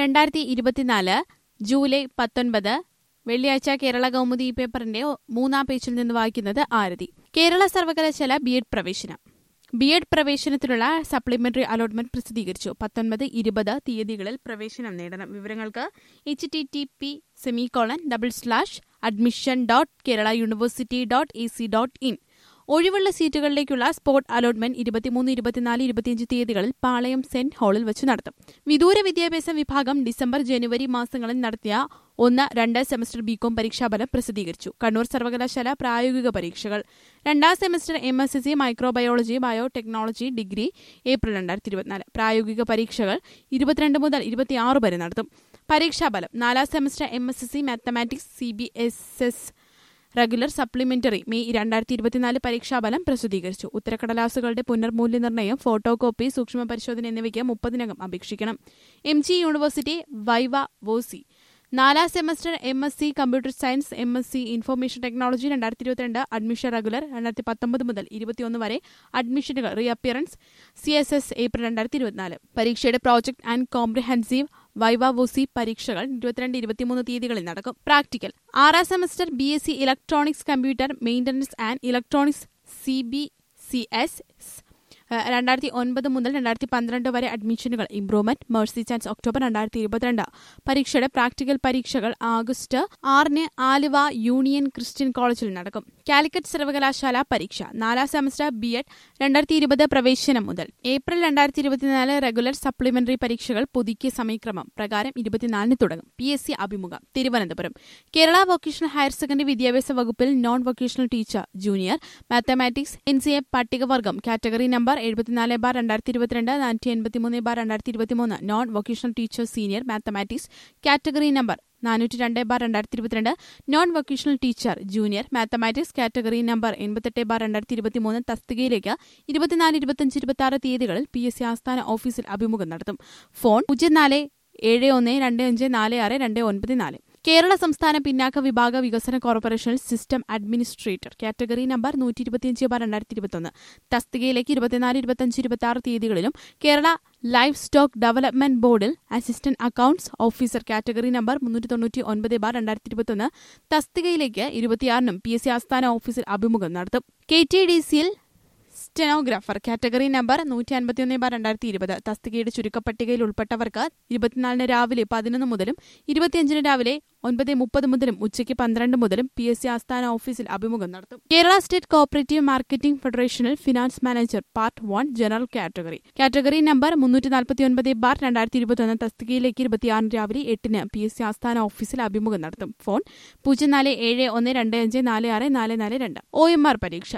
രണ്ടായിരത്തി ഇരുപത്തിനാല് ജൂലൈ പത്തൊൻപത് വെള്ളിയാഴ്ച കേരള കൗമുദി പേപ്പറിന്റെ മൂന്നാം പേജിൽ നിന്ന് വായിക്കുന്നത് ആരതി കേരള സർവകലാശാല ബി എഡ് പ്രവേശനം ബി എഡ് പ്രവേശനത്തിനുള്ള സപ്ലിമെന്ററി അലോട്ട്മെന്റ് പ്രസിദ്ധീകരിച്ചു പത്തൊൻപത് ഇരുപത് തീയതികളിൽ പ്രവേശനം നേടണം വിവരങ്ങൾക്ക് H T T P semicolon double slash admission dot Kerala university dot A C dot in ഒഴിവുള്ള സീറ്റുകളിലേക്കുള്ള സ്പോട്ട് അലോട്ട്മെന്റ് ഇരുപത്തിമൂന്ന് ഇരുപത്തിനാല് ഇരുപത്തിയഞ്ച് തീയതികളിൽ പാളയം സെന്റ് ഹാളിൽ വെച്ച് നടത്തും വിദൂര വിദ്യാഭ്യാസ വിഭാഗം ഡിസംബർ ജനുവരി മാസങ്ങളിൽ നടത്തിയ ഒന്ന് രണ്ട് സെമസ്റ്റർ ബികോം പരീക്ഷാഫലം പ്രസിദ്ധീകരിച്ചു കണ്ണൂർ സർവകലാശാല പ്രായോഗിക പരീക്ഷകൾ രണ്ടാം semester M S S C microbiology biotechnology degree April രണ്ടായിരത്തി ഇരുപത്തിനാല് പ്രായോഗിക പരീക്ഷകൾ ഇരുപത്തിരണ്ട് മുതൽ ഇരുപത്തിയാറ് വരെ നടത്തും പരീക്ഷാഫലം നാലാം semester M S S C mathematics C B S S regular supplementary May രണ്ടായിരത്തി ഇരുപത്തിനാല് പരീക്ഷാഫലം പ്രസിദ്ധീകരിച്ചു ഉത്തരക്കടലാസുകളുടെ പുനർമൂല്യനിർണ്ണയം ഫോട്ടോ കോപ്പി സൂക്ഷ്മ പരിശോധന എന്നിവയ്ക്ക് മുപ്പതിനകം അപേക്ഷിക്കണം M G university viva voce നാലാം semester M S C computer science M S C information technology രണ്ടായിരത്തി ഇരുപത്തിരണ്ട് അഡ്മിഷൻ റെഗുലർ രണ്ടായിരത്തി പത്തൊമ്പത് മുതൽ ഇരുപത്തിയൊന്ന് വരെ അഡ്മിഷനുകൾ reappearance C S S April രണ്ടായിരത്തി ഇരുപത്തിനാല് പരീക്ഷയുടെ പ്രോജക്ട് ആൻഡ് കോംപ്രിഹെൻസീവ് വൈവാവോസി പരീക്ഷകൾ ഇരുപത്തിരണ്ട് ഇരുപത്തിമൂന്ന് തീയതികളിൽ നടക്കും പ്രാക്ടിക്കൽ ആറാം semester B S C electronics computer maintenance and electronics C B C S രണ്ടായിരത്തി ഒൻപത് മുതൽ രണ്ടായിരത്തി പന്ത്രണ്ട് വരെ അഡ്മിഷനുകൾ ഇംപ്രൂവ്മെന്റ് മേഴ്സി ചാൻസ് ഒക്ടോബർ രണ്ടായിരത്തി ഇരുപത്തിരണ്ട് പരീക്ഷയുടെ പ്രാക്ടിക്കൽ പരീക്ഷകൾ ആഗസ്റ്റ് ആറിന് ആലുവ യൂണിയൻ ക്രിസ്ത്യൻ കോളേജിൽ നടക്കും കാലിക്കറ്റ് സർവകലാശാല പരീക്ഷ നാലാം സെമസ്റ്റർ ബി എഡ് രണ്ടായിരത്തി ഇരുപത് പ്രവേശനം മുതൽ ഏപ്രിൽ രണ്ടായിരത്തി ഇരുപത്തിനാല് റെഗുലർ സപ്ലിമെന്ററി പരീക്ഷകൾ പുതുക്കിയ സമയക്രമം പ്രകാരം ഇരുപത്തിനാലിന് തുടങ്ങും പി എസ് സി അഭിമുഖം Thiruvananthapuram Kerala vocational higher secondary വിദ്യാഭ്യാസ വകുപ്പിൽ non vocational teacher junior mathematics N C A പട്ടികവർഗം കാറ്റഗറി നമ്പർ എഴുപത്തിനാല് ബാർ രണ്ടായിരത്തി ഇരുപത്തിരണ്ട് നാനൂറ്റി എൺപത്തിമൂന്ന് ബാർ രണ്ടായിരത്തി ഇരുപത്തിമൂന്ന് non vocational teacher senior mathematics category number നാനൂറ്റി രണ്ട് ബാർ രണ്ടായിരത്തി ഇരുപത്തിരണ്ട് non vocational teacher junior mathematics category number എൺപത്തെട്ട് ബാർ രണ്ടായിരത്തി ഇരുപത്തിമൂന്ന് തസ്തികയിലേക്ക് ഇരുപത്തിനാല് ഇരുപത്തിയഞ്ച് ഇരുപത്തി ആറ് തീയതികളിൽ പി എസ് സി ആസ്ഥാന ഓഫീസിൽ അഭിമുഖം നടത്തും ഫോൺ പൂജ്യം നാല് ഏഴ് ഒന്ന് രണ്ട് അഞ്ച് നാല് ആറ് രണ്ട് ഒൻപത് നാല് കേരള സംസ്ഥാന പിന്നാക്ക വിഭാഗ വികസന corporation system administrator category number നൂറ്റി ഇരുപത്തിയഞ്ച് ബാർ രണ്ടായിരത്തി ഇരുപത്തൊന്ന് തസ്തികയിലേക്ക് ഇരുപത്തിനാല് ഇരുപത്തിയഞ്ച് ഇരുപത്തി ആറ് തീയതികളിലും കേരള ലൈഫ് സ്റ്റോക്ക് ഡെവലപ്മെന്റ് ബോർഡിൽ assistant accounts officer category number മുന്നൂറ്റി തൊണ്ണൂറ്റി ഒൻപത് ബാർ രണ്ടായിരത്തി ഇരുപത്തൊന്ന് തസ്തികയിലേക്ക് ഇരുപത്തിയാറിനും പി എസ് സി ആസ്ഥാന ഓഫീസിൽ അഭിമുഖം നടത്തും കെ ടി ഡി സിയിൽ സ്റ്റെനോഗ്രാഫർ കാറ്റഗറി നമ്പർ നൂറ്റി അൻപത്തിയൊന്ന് ബാർ രണ്ടായിരത്തി ഇരുപത് തസ്തികയുടെ ചുരുക്കപ്പട്ടികയിൽ ഉൾപ്പെട്ടവർക്ക് ഇരുപത്തിനാലിന് രാവിലെ പതിനൊന്ന് മുതലും ഇരുപത്തിയഞ്ചിന് രാവിലെ ഒൻപത് മുപ്പത് മുതലും ഉച്ചയ്ക്ക് പന്ത്രണ്ട് മുതലും പി എസ് സി ആസ്ഥാന ഓഫീസിൽ അഭിമുഖം നടത്തും കേരള സ്റ്റേറ്റ് കോപ്പറേറ്റീവ് മാർക്കറ്റിംഗ് ഫെഡറേഷനിൽ finance manager part one general category category number മുന്നൂറ്റി നാൽപ്പത്തിയൊൻപത് ബാർ രണ്ടായിരത്തി ഇരുപത്തൊന്ന് തസ്തികയിലേക്ക് ഇരുപത്തിയാറിന് രാവിലെ എട്ടിന് പി എസ് സി ആസ്ഥാന ഓഫീസിൽ അഭിമുഖം നടത്തും ഫോൺ പൂജ്യം നാല് ഏഴ് ഒന്ന് രണ്ട് അഞ്ച് നാല് ആറ് നാല് നാല് രണ്ട് ഒ എം ആർ പരീക്ഷ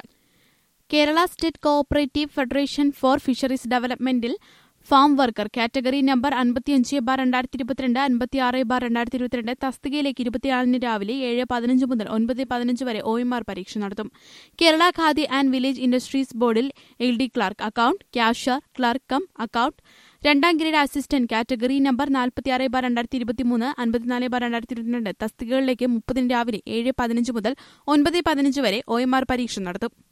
Kerala state cooperative federation for fisheries ഡെവലപ്മെന്റിൽ ഫാം വർക്കർ കാറ്റഗറി നമ്പർ അൻപത്തിയഞ്ച് ബാർ രണ്ടായിരത്തി ഇരുപത്തിരണ്ട് അൻപത്തിയാറ് ബാർ രണ്ടായിരത്തി ഇരുപത്തിരണ്ട് തസ്തികയിലേക്ക് ഇരുപത്തിയാറിന് രാവിലെ ഏഴ് പതിനഞ്ച് മുതൽ ഒൻപത് പതിനഞ്ച് വരെ ഒ എം ആർ പരീക്ഷ നടത്തും Kerala Khadi and village industries ബോർഡിൽ L D clerk account cashier clerk cum account രണ്ടാം ഗ്രേഡ് അസിസ്റ്റന്റ് കാറ്റഗറി നമ്പർ നാൽപ്പത്തിയാറ് ബാർ രണ്ടായിരത്തി ഇരുപത്തിമൂന്ന് അൻപത്തിനാല് ബാർ രണ്ടായിരത്തി ഇരുപത്തിരണ്ട് തസ്തികകളിലേക്ക് മുപ്പതിന് രാവിലെ ഏഴ് പതിനഞ്ച് മുതൽ ഒൻപത് പതിനഞ്ച് വരെ ഒ എം ആർ പരീക്ഷ നടത്തും